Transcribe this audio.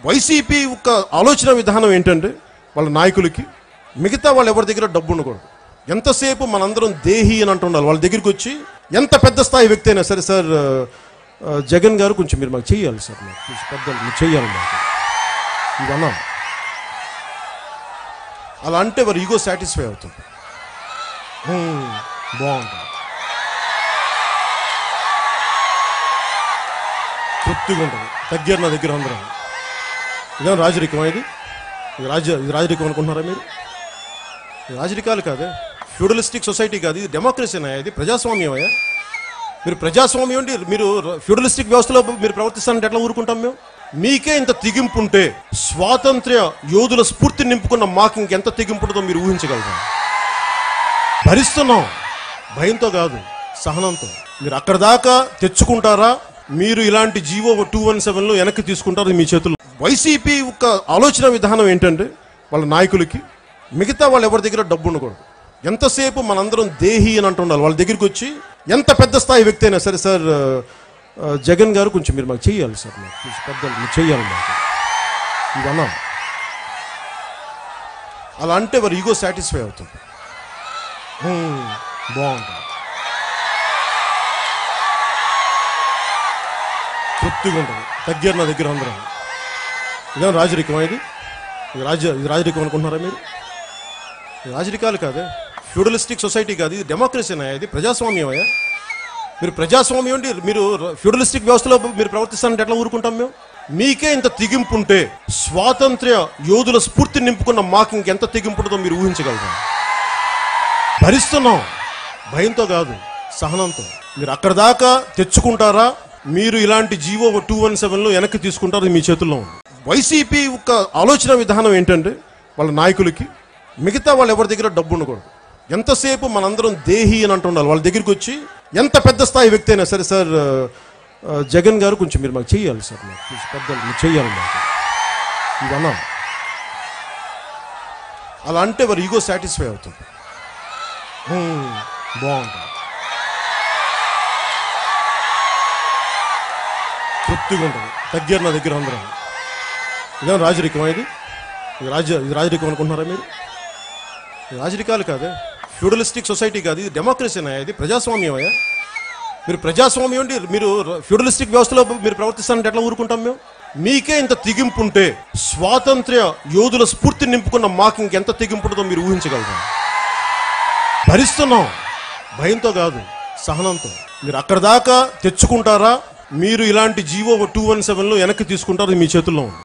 YCP యొక్క ఆలోచన విధానం ఏంటంటే వాళ్ళ నాయకులకి మిగతా వాళ్ళు ఎవరి దగ్గర డబ్బు ఉండకూడదు ఎంతసేపు మనందరం దేహి అని అంటుండాలి వాళ్ళ దగ్గరికి వచ్చి ఎంత పెద్ద స్థాయి వ్యక్తి అయినా సరే సార్ ఆ, ఆ, జగన్ గారు కొంచెం మీరు మాకు చేయాలి సార్ మాకు కొంచెం పెద్దలు మీరు చేయాలి మాకు ఇవన్నా అలా అంటే వారి ఈగో సాటిస్ఫై అవుతుంది హ్మ్, బాగుంటుంది తృప్తిగా ఉంటుంది తగ్గారు నా దగ్గర అందరం ఇదేం రాజరికమా ఇది ఇది రాజ్య ఇది రాజరికం అనుకుంటున్నారా మీరు ఇది రాజరికాలు కాదే ఫ్యూడలిస్టిక్ సొసైటీ కాదు ఇది డెమోక్రసీనా ఇది ప్రజాస్వామ్యమయ్యా మీరు ప్రజాస్వామ్యం అంటే మీరు ఫ్యూడలిస్టిక్ వ్యవస్థలో మీరు ప్రవర్తిస్తానంటే ఎట్లా ఊరుకుంటాం మేము మీకే ఇంత తెగింపు ఉంటే స్వాతంత్ర్య యోధుల స్ఫూర్తి నింపుకున్న మాకు ఇంకెంత తెగింపు ఉంటుందో మీరు ఊహించగలరా భరిస్తున్నాం భయంతో కాదు సహనంతో మీరు అక్కడ దాకా తెచ్చుకుంటారా మీరు ఇలాంటి జీవో టూ వన్ సెవెన్లో వెనక్కి తీసుకుంటారు ఇది మీ చేతుల్లో వైసీపీ యొక్క ఆలోచన విధానం ఏంటంటే వాళ్ళ నాయకులకి మిగతా వాళ్ళు ఎవరి దగ్గర డబ్బు ఉండకూడదు ఎంతసేపు మనందరం దేహి అని అంటుండాలి వాళ్ళ దగ్గరికి వచ్చి ఎంత పెద్ద స్థాయి వ్యక్తి అయినా సరే సార్ ఆ, ఆ, జగన్ గారు కొంచెం మీరు మాకు చేయాలి సార్ మాకు కొంచెం పెద్దలు మీరు చేయాలి మాకు ఇవన్నా అలా అంటే వారి ఈగో సాటిస్ఫై అవుతుంది హ్మ్, బాగుంటుంది తృప్తిగా ఉంటుంది తగ్గారు నా దగ్గర అందరం ఇదేం రాజరికమా ఇది ఇది రాజ్య ఇది రాజరికం అనుకుంటున్నారా మీరు ఇది రాజరికాలు కాదే ఫ్యూడలిస్టిక్ సొసైటీ కాదు ఇది డెమోక్రసీనా ఇది ప్రజాస్వామ్యమయ్యా మీరు ప్రజాస్వామ్యం అంటే మీరు ఫ్యూడలిస్టిక్ వ్యవస్థలో మీరు ప్రవర్తిస్తానంటే ఎట్లా ఊరుకుంటాం మేము మీకే ఇంత తెగింపు ఉంటే స్వాతంత్ర్య యోధుల స్ఫూర్తి నింపుకున్న మాకు ఇంకెంత తెగింపు ఉంటుందో మీరు ఊహించగలరా భరిస్తున్నాం భయంతో కాదు సహనంతో మీరు అక్కడ దాకా తెచ్చుకుంటారా మీరు ఇలాంటి జీవో టూ వన్ సెవెన్లో వెనక్కి తీసుకుంటారు ఇది మీ చేతుల్లో ఉంది వైసీపీ యొక్క ఆలోచన విధానం ఏంటంటే వాళ్ళ నాయకులకి మిగతా వాళ్ళు ఎవరి దగ్గర డబ్బు ఉండకూడదు ఎంతసేపు మనందరం దేహి అని అంటుండాలి వాళ్ళ దగ్గరికి వచ్చి ఎంత పెద్ద స్థాయి వ్యక్తి అయినా సరే సార్ ఆ, ఆ, జగన్ గారు కొంచెం మీరు మాకు చేయాలి సార్ మాకు కొంచెం పెద్దలు మీరు చేయాలి మాకు ఇవన్నా అలా అంటే వారి ఈగో సాటిస్ఫై అవుతుంది హ్మ్, బాగుంటుంది తృప్తిగా ఉంటుంది తగ్గారు నా దగ్గర అందరం ఇదేం రాజరికమా ఇది ఇది రాజ్య ఇది రాజరికం అనుకుంటున్నారా మీరు ఇది రాజరికాలు కాదే ఫ్యూడలిస్టిక్ సొసైటీ కాదు ఇది డెమోక్రసీనా ఇది ప్రజాస్వామ్యమయ్యా మీరు ప్రజాస్వామ్యం అంటే మీరు ఫ్యూడలిస్టిక్ వ్యవస్థలో మీరు ప్రవర్తిస్తానంటే ఎట్లా ఊరుకుంటాం మేము మీకే ఇంత తెగింపు ఉంటే స్వాతంత్ర్య యోధుల స్ఫూర్తి నింపుకున్న మాకు ఇంకెంత తెగింపు ఉంటుందో మీరు ఊహించగలరా భరిస్తున్నాం భయంతో కాదు సహనంతో మీరు అక్కడ దాకా తెచ్చుకుంటారా మీరు ఇలాంటి జీవో టూ వన్ సెవెన్లో వెనక్కి తీసుకుంటారు ఇది మీ చేతుల్లో ఉంది